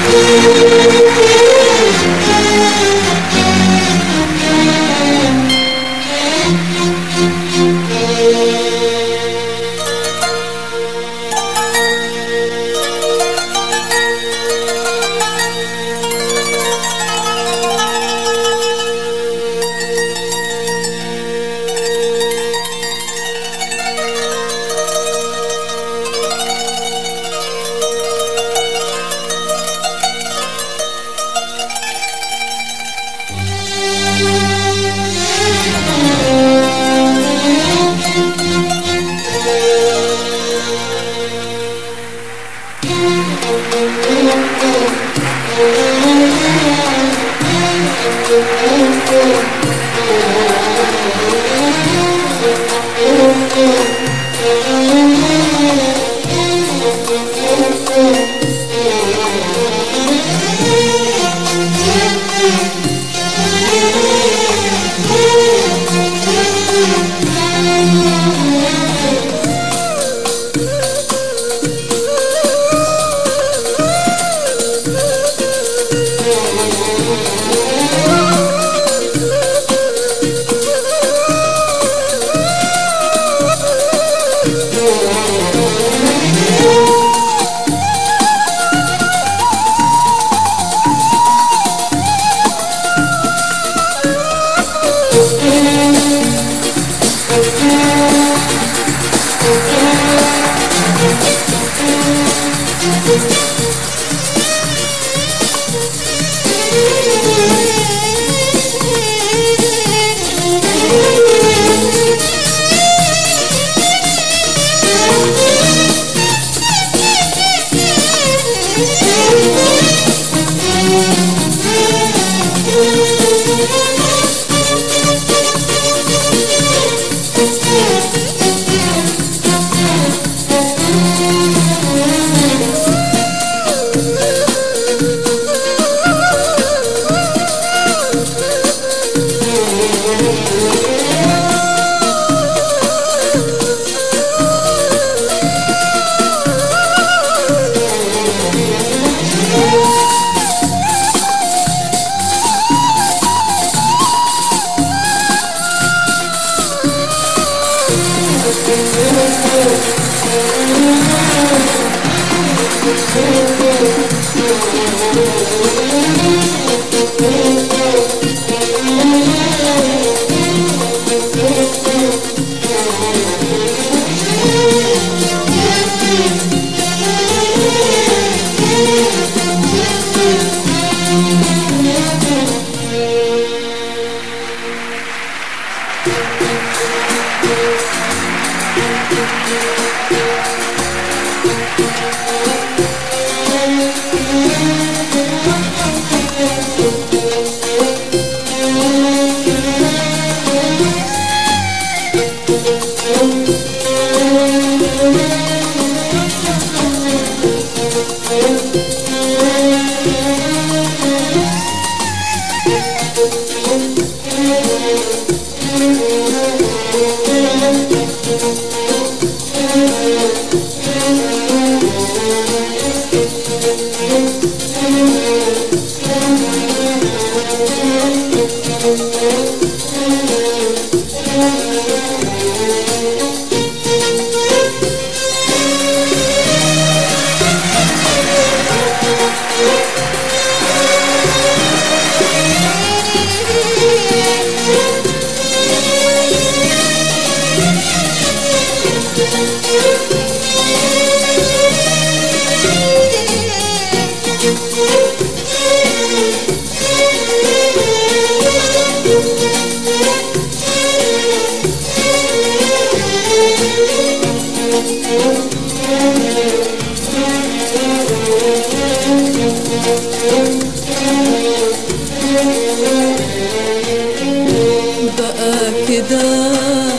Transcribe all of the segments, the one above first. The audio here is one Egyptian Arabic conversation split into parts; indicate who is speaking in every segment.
Speaker 1: بقى كده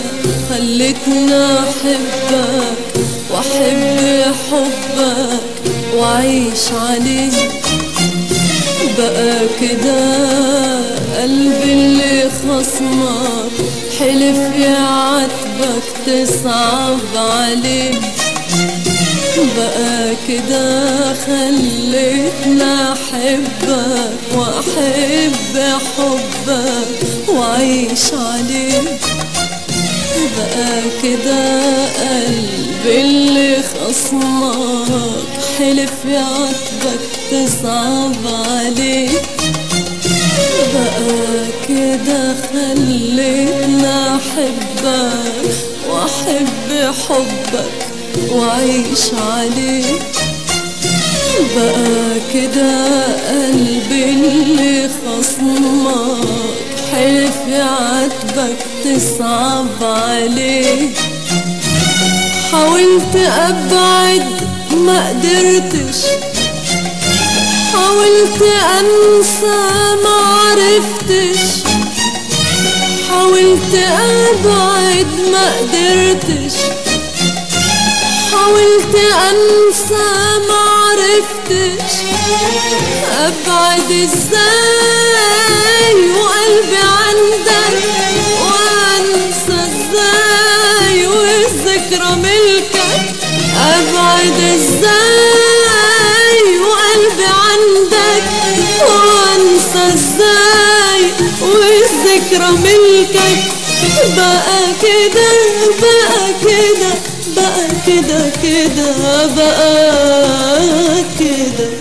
Speaker 1: خلتني احبك واحب حبك واعيش عليه بقى كده قلبي اللي خصمك حلف يعاتبك تصعب عليه بقى كده خلتنا أحبك وأحب حبك وأعيش عليك بقى كده قلبي اللي خصمك حلف يعاتبك تصعب عليك بقى كده خلينا أحبك وأحب حبك وأعيش عليك بقى كده قلبي اللي خصمك حلف يعاتبك تصعب عليه حاولت ابعد ما قدرتش حاولت انسى ما عرفتش حاولت ابعد ما قدرتش حاولت انسى ما عرفتش ابعد ازاي وقلبي عندك وانسى ازاي والذكرى ملكك ابعد ازاي وقلبي عندك وانسى ازاي والذكرى ملكك بقى كده بقى كده بقى كده كده بقى كده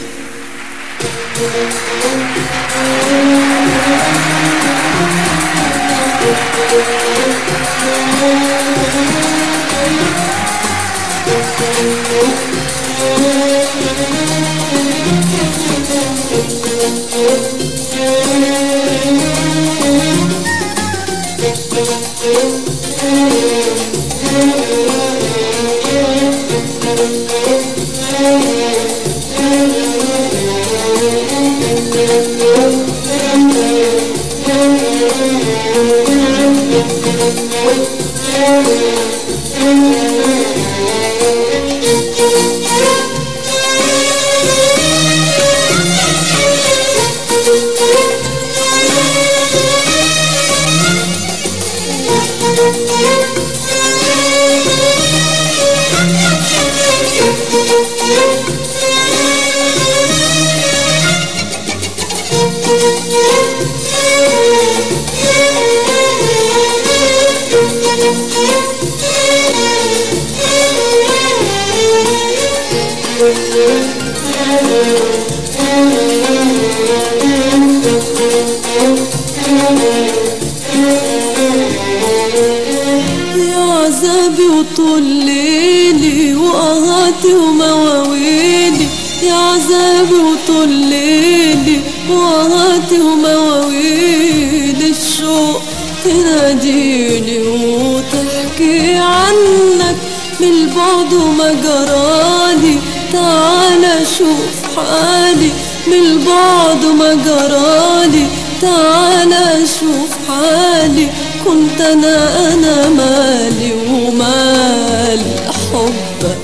Speaker 1: يا عذابي وطول ليلي وقهاتي ومواويلي يا عذابي وطول ليلي وقهاتي ومواويلي الشوق تناديلي وتحكي عنك من البعد وما جرالي تعالى شوف حالي من البعد وما جرالي تعالى شوف حالي كنت انا انا مالي ومال حبك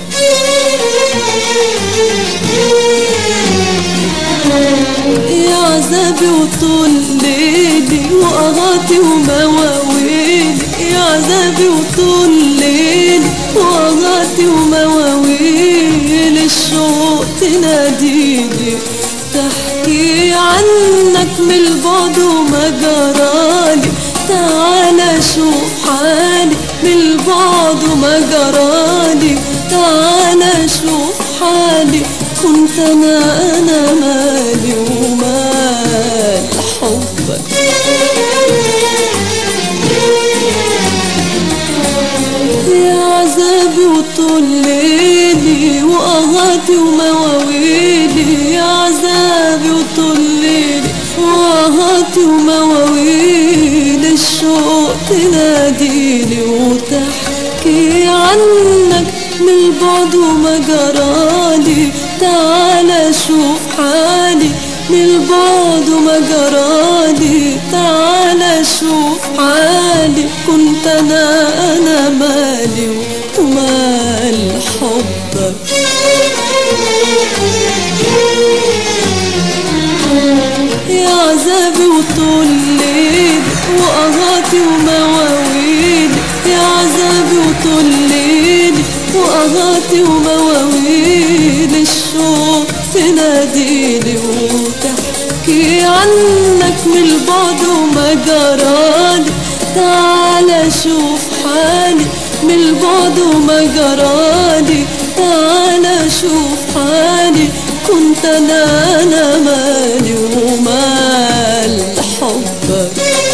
Speaker 1: يا عذابي وطول ليلي وقهاتي ومواويلي يا عذابي وطول ليلي وقهاتي ومواويلي الشوق تناديلي تحكي عنك من البعد وما جرالي تعالى شوف حالي من البعد وما جرالي تعالى شوف حالي كنت انا انا مالي ومال حبك يا عذابي وطول ليلي وقهاتي ومواويلي يا عذابي وطول ليلي وقهاتي ومواويلي الشوق تناديلي وتحكي عنك من البعد وما جرالي تعالى شوف حالي من البعد وما جرالي تعالى شوف حالي كنت انا انا مالي ومال حبك يا عذابي وطول ليلي وقهاتي ومواويلي يا عذابي وطول ليلي وقهاتي ومواويلي الشوق تناديلي وتحكي عنك من البعد وما جرالي تعالى شوف حالي من البعد وما جرالي تعالى شوف حالي كنت انا انا مالي ومال حبك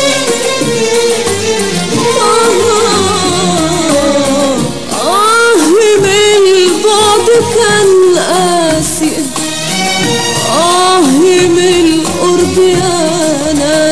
Speaker 1: آه آه من البعد كان قاسي آه من القرب يا ناس